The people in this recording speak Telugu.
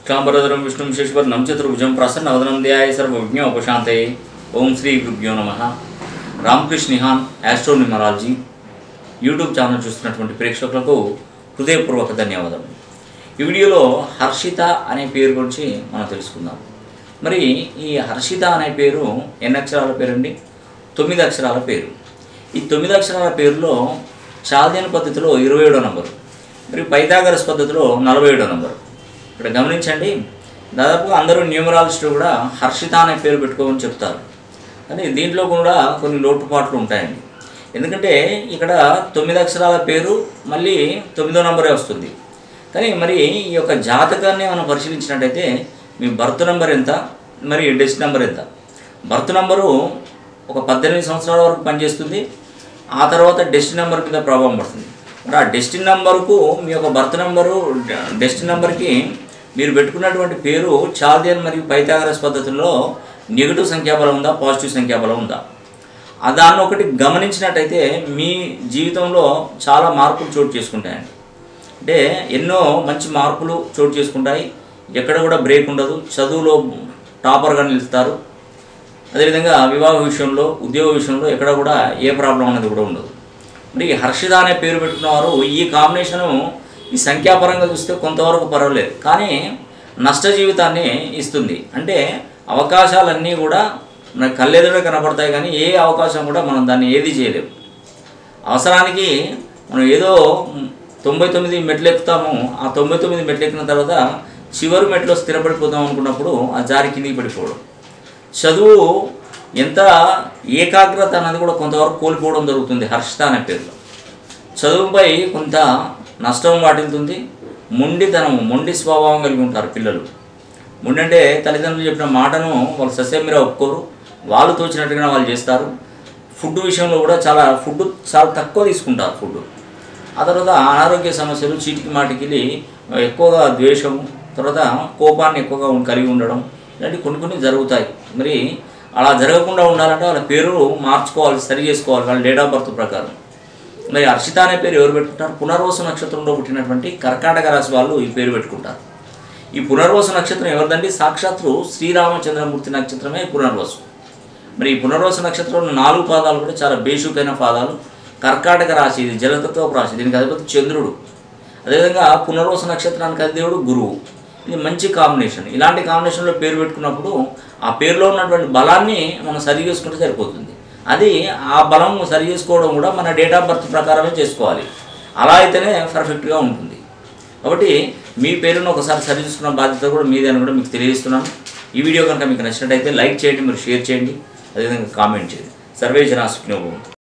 శుక్లాంబరధరం విష్ణుం శశివర్ణం చతుర్భుజం ప్రసన్నవదనం ధ్యాయ సర్వజ్ఞ ఉపశాంతయే ఓం శ్రీ గురుభ్యో నమ రామకృష్ణ నిహాన్ యాస్ట్రోన్యూమరాలజీ యూట్యూబ్ ఛానల్ చూస్తున్నటువంటి ప్రేక్షకులకు హృదయపూర్వక ధన్యవాదాలు ఈ వీడియోలో హర్షిత అనే పేరు గురించి మనం తెలుసుకుందాం మరి ఈ హర్షిత అనే పేరు ఎన్ని అక్షరాల పేరండి తొమ్మిది అక్షరాల పేరు ఈ తొమ్మిది అక్షరాల పేరులో చాల్దిన పద్ధతిలో ఇరవై ఏడో నంబరు మరి పైథాగరస్ పద్ధతిలో నలభై ఏడో నంబరు ఇక్కడ గమనించండి దాదాపుగా అందరూ న్యూమరాలజిస్టులు కూడా హర్షిత అనే పేరు పెట్టుకోమని చెప్తారు కానీ దీంట్లో కూడా కొన్ని లోటుపాట్లు ఉంటాయండి ఎందుకంటే ఇక్కడ తొమ్మిది అక్షరాల పేరు మళ్ళీ తొమ్మిదో నంబరే వస్తుంది కానీ మరి ఈ యొక్క జాతకాన్ని మనం పరిశీలించినట్టయితే మీ బర్త్ నెంబర్ ఎంత మరి డెస్ట్ నెంబర్ ఎంత బర్త్ నెంబరు ఒక పద్దెనిమిది సంవత్సరాల వరకు పనిచేస్తుంది ఆ తర్వాత డెస్ట్ నెంబర్ మీద ప్రభావం పడుతుంది మరి ఆ డెస్టిన్ నెంబర్కు మీ యొక్క బర్త్ నెంబరు డెస్టిన్ నెంబర్కి మీరు పెట్టుకున్నటువంటి పేరు చాల్దియన్ మరియు పైథాగరస్ పద్ధతుల్లో నెగిటివ్ సంఖ్యాబలం ఉందా పాజిటివ్ సంఖ్యాబలం ఉందా ఆ దాన్ని ఒకటి గమనించినట్టయితే మీ జీవితంలో చాలా మార్పులు చోటు చేసుకుంటాయండి అంటే ఎన్నో మంచి మార్పులు చోటు చేసుకుంటాయి ఎక్కడ కూడా బ్రేక్ ఉండదు చదువులో టాపర్గా నిలుస్తారు అదేవిధంగా వివాహ విషయంలో ఉద్యోగ విషయంలో ఎక్కడ కూడా ఏ ప్రాబ్లం అనేది కూడా ఉండదు మరి ఈ హర్షిత అనే పేరు పెట్టుకున్న వారు ఈ కాంబినేషను ఈ సంఖ్యాపరంగా చూస్తే కొంతవరకు పర్వాలేదు కానీ నష్ట జీవితాన్ని ఇస్తుంది అంటే అవకాశాలన్నీ కూడా మన కళ్ళెదురుగా కనపడతాయి కానీ ఏ అవకాశం కూడా మనం దాన్ని ఏది చేయలేము అవసరానికి మనం ఏదో తొంభై తొమ్మిది మెట్లు ఎక్కుతాము ఆ తొంభై తొమ్మిది మెట్లు ఎక్కిన తర్వాత చివరి మెట్లో స్థిరపడిపోతాం అనుకున్నప్పుడు ఆ జారి కిందికి పడిపోవడం చదువు ఎంత ఏకాగ్రత అన్నది కూడా కొంతవరకు కోల్పోవడం జరుగుతుంది హర్షిత అనే పేరులో చదువుపై కొంత నష్టం వాటిల్తుంది మొండితనం మొండి స్వభావం కలిగి ఉంటారు పిల్లలు మొండి అంటే తల్లిదండ్రులు చెప్పిన మాటను వాళ్ళు సస్యమీర ఒప్పుకోరు వాళ్ళు తోచినట్టుగా వాళ్ళు చేస్తారు ఫుడ్ విషయంలో కూడా చాలా ఫుడ్ చాలా తక్కువ తీసుకుంటారు ఫుడ్ ఆ తర్వాత అనారోగ్య సమస్యలు చీటికి మాటికి ఎక్కువగా ద్వేషం తర్వాత కోపాన్ని ఎక్కువగా ఉం- కలిగి ఉండడం ఇలాంటివి కొన్ని కొన్ని జరుగుతాయి మరి అలా జరగకుండా ఉండాలంటే వాళ్ళ పేరు మార్చుకోవాలి సరి చేసుకోవాలి వాళ్ళ డేట్ ఆఫ్ బర్త్ ప్రకారం మరి హర్షిత అనే పేరు ఎవరు పెట్టుకుంటారు పునర్వసు నక్షత్రంలో పుట్టినటువంటి కర్కాటక రాశి వాళ్ళు ఈ పేరు పెట్టుకుంటారు ఈ పునర్వసు నక్షత్రం ఎవరిదండి సాక్షాత్తు శ్రీరామచంద్రమూర్తి నక్షత్రమే పునర్వసు మరి ఈ పునర్వసు నక్షత్రంలో నాలుగు పాదాలు కూడా చాలా బేషుకైన పాదాలు కర్కాటక రాశి ఇది జలతత్వపు రాశి దీనికి అధిపతి చంద్రుడు అదేవిధంగా పునర్వసు నక్షత్రానికి అధిదేవుడు గురువు ఇది మంచి కాంబినేషన్ ఇలాంటి కాంబినేషన్లో పేరు పెట్టుకున్నప్పుడు ఆ పేరులో ఉన్నటువంటి బలాన్ని మనం సరి చేసుకుంటే సరిపోతుంది అది ఆ బలం సరి చేసుకోవడం కూడా మన డేట్ ఆఫ్ బర్త్ ప్రకారమే చేసుకోవాలి అలా అయితేనే పర్ఫెక్ట్గా ఉంటుంది కాబట్టి మీ పేరును ఒకసారి సరి చూసుకున్న బాధ్యత కూడా మీదే అని కూడా మీకు తెలియజేస్తున్నాను ఈ వీడియో కనుక మీకు నచ్చినట్టయితే లైక్ చేయండి మీరు షేర్ చేయండి అదేవిధంగా కామెంట్ చేయండి సర్వే జనా సుఖినోభవం